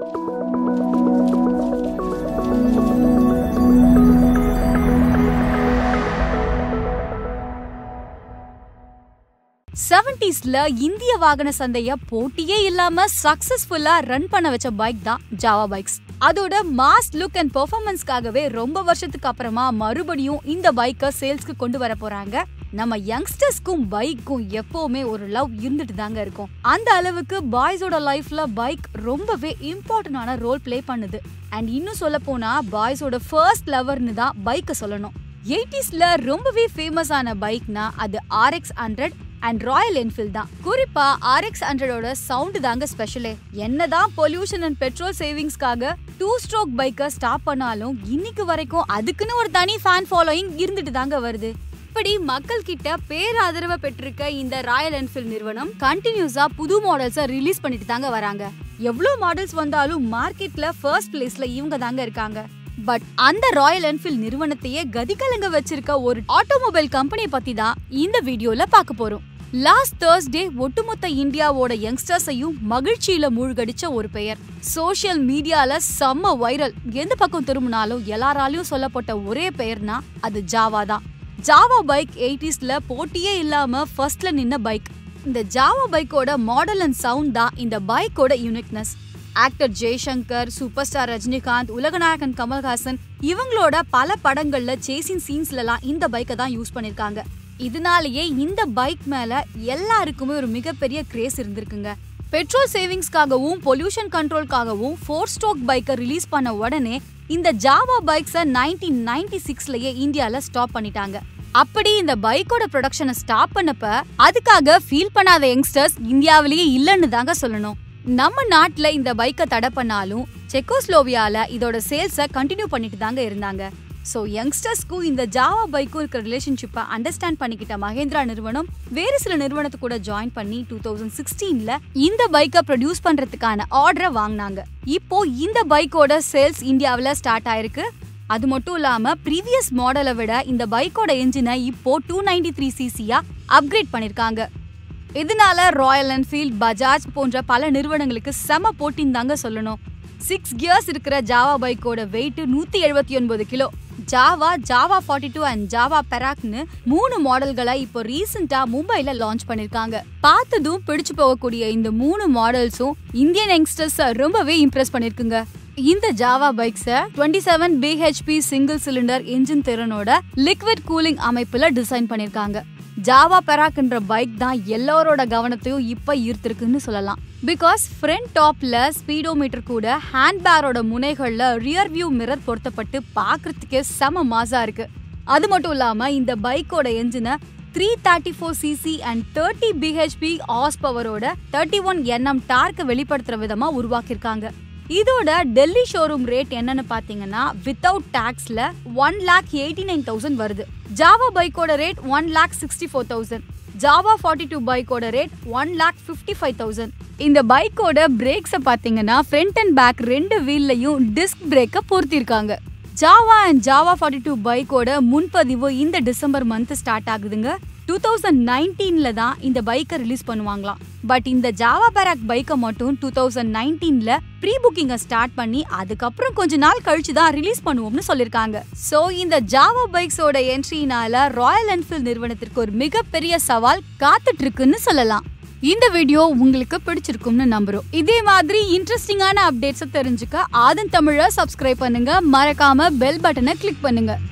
செவன்டிஸ்ல இந்திய வாகன சந்தைய போட்டியே இல்லாம சக்சஸ்ஃபுல்லா ரன் பண்ண வச்ச பைக் தான் ஜாவா பைக்ஸ் அதோட மாஸ் லுக் அண்ட் பெர்ஃபார்மன்ஸ்க்காகவே ரொம்ப வருஷத்துக்கு அப்புறமா மறுபடியும் இந்த பைக்கை சேல்ஸ்க்கு கொண்டு வர போறாங்க நம்ம யங்ஸ்டர்ஸ்க்கும் பைக்கும் எப்பவுமே ஒரு லவ் இருந்துட்டு தாங்க இருக்கும் அந்த அளவுக்கு பாய்ஸோட லைஃப்ல பைக் ரொம்பவே இம்பார்ட்டன்டான ரோல் ப்ளே பண்ணுது அண்ட் இன்னும் சொல்ல போனா பாய்ஸோட ஃபர்ஸ்ட் லவர்னு தான் பைக்கை சொல்லணும் எயிட்டிஸ்ல ரொம்பவே ஃபேமஸ் ஆன பைக்னா அது RX hundred and Royal Enfield தான் குறிப்பா ஆர்எக்ஸ் ஹண்ட்ரடோட சவுண்ட் தாங்க ஸ்பெஷலே என்னதான் பொல்யூஷன் அண்ட் பெட்ரோல் சேவிங்ஸ்க்காக டூ ஸ்ட்ரோக் பைக்கை ஸ்டாப் பண்ணாலும் இன்னைக்கு வரைக்கும் அதுக்குன்னு ஒரு தனி ஃபேன் ஃபாலோயிங் இருந்துட்டு தாங்க வருது இப்படி மக்கள் கிட்ட பேராதரவை பெற்றிருக்க இந்த ராயல் என்ஃபீல்ட் நிறுவனம் கண்டினியூஸா புது மாடல்ஸை ரிலீஸ் பண்ணிட்டு தாங்க வராங்க எவ்வளவு மாடல்ஸ் வந்தாலும் மார்க்கெட்ல ஃபர்ஸ்ட் பிளேஸ்ல இவங்க தாங்க இருக்காங்க பட் அந்த ராயல் என்ஃபீல்ட் நிறுவனத்தையே கதிகலங்க வச்சிருக்க ஒரு ஆட்டோமொபைல் கம்பெனி பத்தி தான் இந்த வீடியோல பார்க்க போறோம் லாஸ்ட் தேர்ஸ்டே ஒட்டுமொத்த இந்தியாவோட யங்ஸ்டர்ஸையும் மகிழ்ச்சியில மூழ்கடிச்ச ஒரு பெயர் சோஷியல் மீடியால செம்ம வைரல் எந்த பக்கம் திரும்பினாலும் எல்லாராலையும் சொல்லப்பட்ட ஒரே பெயர்னா அது ஜாவா தான் ஜாவா பைக் எயிட்டிஸ்ல போட்டியே இல்லாம ஃபர்ஸ்ட்ல நின்ன பைக் இந்த ஜாவா பைக்கோட மாடல் அண்ட் சவுண்ட் தான் இந்த பைக்கோட யூனிக்னஸ் actor Jaishankar super star Rajinikanth உலகநாயகன் கமல்ஹாசன் இவங்களோட பல படங்கள்ல சேசிங் சீன்ஸ்லலாம் இந்த பைக்கை தான் யூஸ் பண்ணிருக்காங்க இதனாலேயே இந்த பைக் மேல எல்லாருக்குமே ஒரு மிகப்பெரிய கிரேஸ் இருந்திருக்குங்க பெட்ரோல் சேவிங்ஸ்க்காகவும் பொல்யூஷன் கண்ட்ரோல்காகவும் ஃபோர் ஸ்டோக் பைக்கை ரிலீஸ் பண்ண உடனே இந்த ஜாவா பைக்ஸை நைன்டீன் நைன்டி சிக்ஸ்லயே இந்தியால ஸ்டாப் பண்ணிட்டாங்க அப்படி இந்த பைக்கோட ப்ரொடக்ஷனை ஸ்டாப் பண்ணப்ப அதுக்காக ஃபீல் பண்ணாத யங்ஸ்டர்ஸ் இந்தியாவிலேயே இல்லைன்னு தாங்க சொல்லணும் நம்ம நாட்டுல இந்த பைக்கை தடை பண்ணாலும் செக்கோஸ்லோவியால இதோட சேல்ஸை கண்டினியூ பண்ணிட்டு தாங்க இருந்தாங்க ஸோ யங்ஸ்டர்ஸ்க்கும் இந்த ஜாவா பைக்கும் இருக்கிற ரிலேஷன்ஷிப்பை அண்டர்ஸ்டாண்ட் பண்ணிக்கிட்ட மகேந்திரா நிறுவனம் வேறு சில நிறுவனத்து கூட ஜாயின் பண்ணி டூ தௌசண்ட் சிக்ஸ்டீன்ல இந்த பைக்கை ப்ரொடியூஸ் பண்றதுக்கான ஆர்டரை வாங்கினாங்க இப்போ இந்த பைக்கோட சேல்ஸ் இந்தியாவில் ஸ்டார்ட் ஆயிருக்கு அது மட்டும் இல்லாம ப்ரீவியஸ் மாடலை விட இந்த பைக்கோட என்ஜினை இப்போ டூ நைன்டி த்ரீ சிசியா அப்கிரேட் பண்ணிருக்காங்க இதனால ராயல் என்ஃபீல்ட் பஜாஜ் போன்ற பல நிறுவனங்களுக்கு செம போட்டின்னு தாங்க சொல்லணும் சிக்ஸ் கியர்ஸ் இருக்கிற ஜாவா பைக்கோட வெயிட் நூத்தி எழுபத்தி ஒன்பது kilo Jawa Jawa forty two and Jawa பெராக்னு மூணு மாடல்களை இப்போ ரீசெண்டா மும்பைல லான்ச் பண்ணிருக்காங்க பார்த்ததும் பிடிச்சு போகக்கூடிய இந்த மூணு மாடல்ஸும் இந்தியன் யங்ஸ்டர்ஸ் ரொம்பவே இம்ப்ரெஸ் பண்ணிருக்குங்க இந்த ஜாவா பைக்ஸை twenty seven BHP single cylinder engine திறனோட லிக்விட் கூலிங் அமைப்புல டிசைன் பண்ணிருக்காங்க ஜாவா பெராக்ன்ற பைக் தான் எல்லாரோட கவனத்தையும் இப்ப ஈர்த்திருக்குன்னு சொல்லலாம் பிகாஸ் ஃப்ரண்ட் டாப்ல ஸ்பீடோமீட்டர் கூட ஹேண்ட் பேரோட முனைகள்ல ரியர் வியூ மிரர் பொருத்தப்பட்டு பாக்குறதுக்கே செம மாசா இருக்கு அது மட்டும் இல்லாம இந்த பைக்கோட என்ஜினை three thirty four CC and thirty BHP horse பவரோட தேர்ட்டி ஒன் என்எம் டார்க்கை வெளிப்படுத்துற விதமா உருவாக்கியிருக்காங்க இதோட டெல்லி ஷோரூம் ரேட் என்னன்னு பாத்தீங்கன்னா வித்தவுட் டாக்ஸ்ல one lakh eighty nine thousand வருது ஜாவா பைக்கோட rate one lakh sixty four thousand Jawa forty two பைக்கோட rate one lakh fifty five thousand இந்த பைக்கோட பிரேக்ஸை பார்த்தீங்கன்னா ஃப்ரண்ட் அண்ட் பேக் ரெண்டு வீல்லையும் டிஸ்க் பிரேக்கை பொருத்திருக்காங்க Jawa and Jawa forty two பைக்கோட முன்பதிவு இந்த டிசம்பர் மந்த் ஸ்டார்ட் ஆகுதுங்க டூ தௌசண்ட் நைன்டீன்ல தான் இந்த பைக்கை ரிலீஸ் பண்ணுவாங்களாம் பட் இந்த ஜாவா பேராக் பைக்கை மட்டும் டூ தௌசண்ட் நைன்டீன்ல ப்ரீ புக்கிங்கை ஸ்டார்ட் பண்ணி அதுக்கப்புறம் கொஞ்ச நாள் கழிச்சு தான் ரிலீஸ் பண்ணுவோம்னு சொல்லியிருக்காங்க ஸோ இந்த ஜாவா பைக்ஸோட என்ட்ரினால ராயல் என்ஃபீல்ட் நிறுவனத்திற்கு ஒரு மிகப்பெரிய சவால் காத்துட்டு இருக்குன்னு சொல்லலாம் இந்த வீடியோ உங்களுக்கு பிடிச்சிருக்கும்னு நம்புறோம் இதே மாதிரி இன்ட்ரெஸ்டிங்கான அப்டேட்ஸை தெரிஞ்சுக்க ஆதன் தமிழை சப்ஸ்கிரைப் பண்ணுங்க மறக்காம பெல் பட்டனை கிளிக் பண்ணுங்க